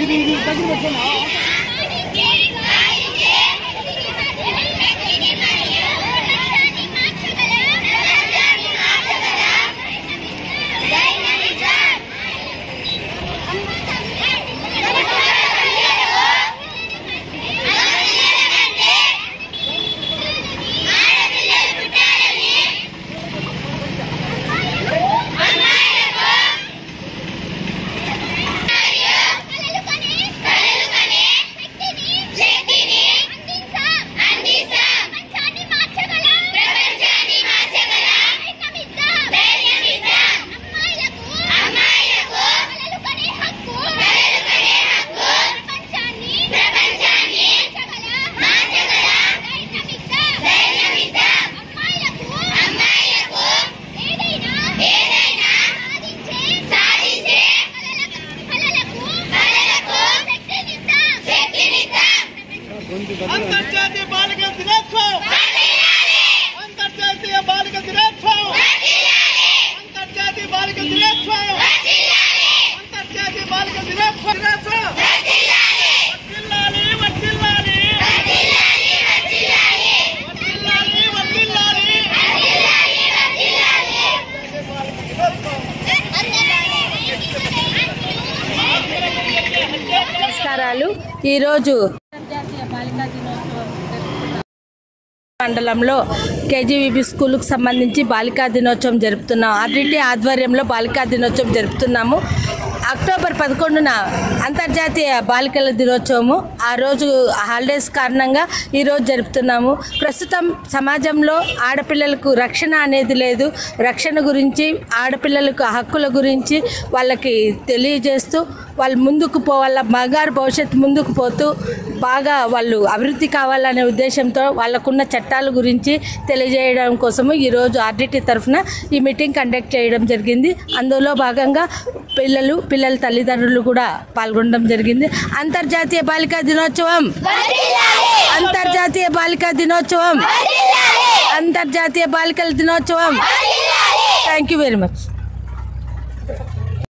ఇది ఇది దగ్గర పెట్టుకున్నా ఏదైనా సాధించే కలలకు కలలకు శక్తినిద్దాం అంతర్జాతీయ బాలికల దినోత్సవం అంతర్జాతీయ బాలికల దినోత్సవం అంతర్జాతీయ బాలికల దినోత్సవం అంతర్జాతీయ బాలికల దినోత్సవం దినోత్సవం వర్ధిల్లాలి వర్ధిల్లాలి వర్ధిల్లాలి వర్ధిల్లాలి నమస్కారాలు ఈరోజు మండలంలో కేజీవీబీ స్కూల్కు సంబంధించి బాలికా దినోత్సవం జరుపుతున్నాం ఆర్డిటి ఆధ్వర్యంలో బాలికా దినోత్సవం జరుపుతున్నాము అక్టోబర్ పదకొండున అంతర్జాతీయ బాలికల దినోత్సవము ఆ రోజు హాలిడేస్ కారణంగా ఈరోజు జరుపుతున్నాము ప్రస్తుతం సమాజంలో ఆడపిల్లలకు రక్షణ అనేది లేదు రక్షణ గురించి ఆడపిల్లలకు హక్కుల గురించి వాళ్ళకి తెలియజేస్తూ వాళ్ళు ముందుకు పోవాల మగారు భవిష్యత్తు ముందుకు పోతూ బాగా వాళ్ళు అభివృద్ధి కావాలనే ఉద్దేశంతో వాళ్ళకున్న చట్టాల గురించి తెలియజేయడం కోసము ఈరోజు ఆర్డిటి తరఫున ఈ మీటింగ్ కండక్ట్ చేయడం జరిగింది అందులో భాగంగా పిల్లలు పిల్లల తల్లిదండ్రులు కూడా పాల్గొనడం జరిగింది అంతర్జాతీయ బాలికా దినోత్సవం అంతర్జాతీయ బాలికా దినోత్సవం అంతర్జాతీయ బాలికల దినోత్సవం థ్యాంక్ యూ వెరీ మచ్